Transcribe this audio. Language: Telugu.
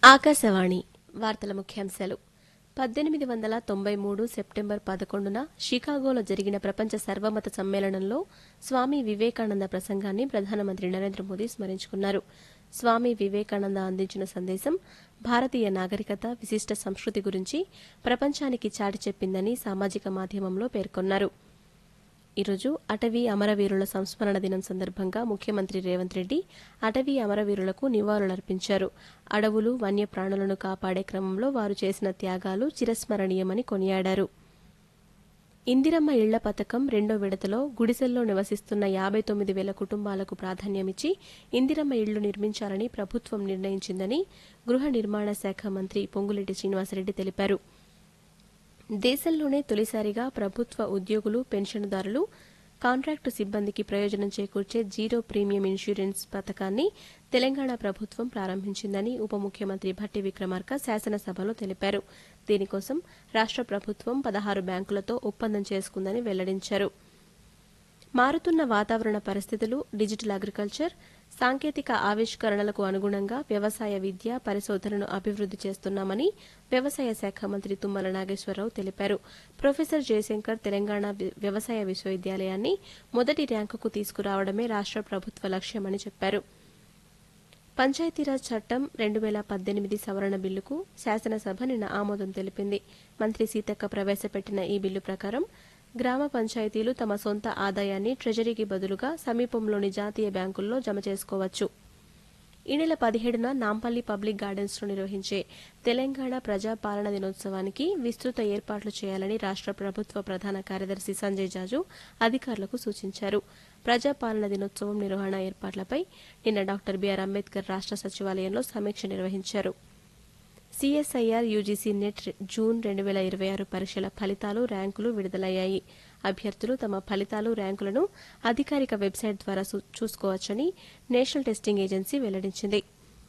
ఆకాశవాణి వార్తల ముఖ్యాంశాలు పద్దెనిమిది వందల తొంభై మూడు సెప్టెంబర్ పదకొండున షికాగోలో జరిగిన ప్రపంచ సర్వమత సమ్మేళనంలో స్వామి వివేకానంద ప్రసంగాన్ని ప్రధానమంత్రి నరేంద్ర మోదీ స్మరించుకున్నారు స్వామి వివేకానంద అందించిన సందేశం భారతీయ నాగరికత విశిష్ట సంస్కృతి గురించి ప్రపంచానికి చాటి చెప్పిందని సామాజిక మాధ్యమంలో పేర్కొన్నారు ఈరోజు అటవీ అమరవీరుల సంస్మరణ దినం సందర్భంగా ముఖ్యమంత్రి రేవంత్ రెడ్డి అటవీ అమరవీరులకు నివాళులర్పించారు అడవులు వన్యప్రాణులను కాపాడే క్రమంలో వారు చేసిన త్యాగాలు చిరస్మరణీయమని కొనియాడారు ఇందిరమ్మ ఇళ్ల పథకం రెండో విడతలో గుడిసెల్లో నివసిస్తున్న యాబై తొమ్మిది వేల కుటుంబాలకు ప్రాధాన్యమిచ్చి ఇందిరమ్మ ఇళ్లు నిర్మించాలని ప్రభుత్వం నిర్ణయించిందని గృహ నిర్మాణ శాఖ మంత్రి పొంగులేటి శ్రీనివాసరెడ్డి తెలిపారు దేశంలోనే తొలిసారిగా ప్రభుత్వ ఉద్యోగులు పెన్షన్దారులు కాంట్రాక్టు సిబ్బందికి ప్రయోజనం చేకూర్చే జీరో ప్రీమియం ఇన్సూరెన్స్ పథకాన్ని తెలంగాణ ప్రభుత్వం ప్రారంభించిందని ఉప ముఖ్యమంత్రి భట్టి విక్రమార్క శాసనసభలో తెలిపారు దీనికోసం రాష్ట ప్రభుత్వం పదహారు బ్యాంకులతో ఒప్పందం చేసుకుందని వెల్లడించారు మారుతున్న వాతావరణ పరిస్థితులు డిజిటల్ అగ్రికల్చర్ సాంకేతిక ఆవిష్కరణలకు అనుగుణంగా వ్యవసాయ విద్య పరిశోధనను అభివృద్ది చేస్తున్నామని వ్యవసాయ శాఖ మంత్రి తుమ్మల నాగేశ్వరరావు తెలిపారు ప్రొఫెసర్ జయశంకర్ తెలంగాణ వి- వ్యవసాయ విశ్వవిద్యాలయాన్ని మొదటి ర్యాంకుకు తీసుకురావడమే రాష్ట ప్రభుత్వ లక్ష్యమని చెప్పారు పంచాయతీరాజ్ చట్టం రెండు వేల పద్దెనిమిది సవరణ బిల్లుకు శాసనసభ నిన్న ఆమోదం తెలిపింది మంత్రి సీతక్క ప్రవేశపెట్టిన ఈ బిల్లు ప్రకారం గ్రామ పంచాయతీలు తమ సొంత ఆదాయాన్ని ట్రెజరీకి బదులుగా సమీపంలోని జాతీయ బ్యాంకుల్లో జమ చేసుకోవచ్చు ఈ నెల పదిహేడున నాంపల్లి పబ్లిక్ గార్డెన్స్ లో నిర్వహించే తెలంగాణ ప్రజా పాలన దినోత్సవానికి విస్తృత ఏర్పాట్లు చేయాలని రాష్ట ప్రభుత్వ ప్రధాన కార్యదర్శి సంజయ్ జాజు అధికారులకు సూచించారు ప్రజా పాలన దినోత్సవం నిర్వహణ ఏర్పాట్లపై నిన్న డాక్టర్ బీఆర్ అంబేద్కర్ రాష్ట సచివాలయంలో సమీక్ష నిర్వహించారు సిఎస్ఐఆర్ యూజీసీ నెట్ జూన్ రెండు వేల ఇరవై ఆరు పరీక్షల ఫలితాలు ర్యాంకులు విడుదలయ్యాయి అభ్యర్థులు తమ ఫలితాలు ర్యాంకులను అధికారిక వెబ్సైట్ ద్వారా చూ- చూసుకోవచ్చని నేషనల్ టెస్టింగ్ ఏజెన్సీ వెల్లడించింది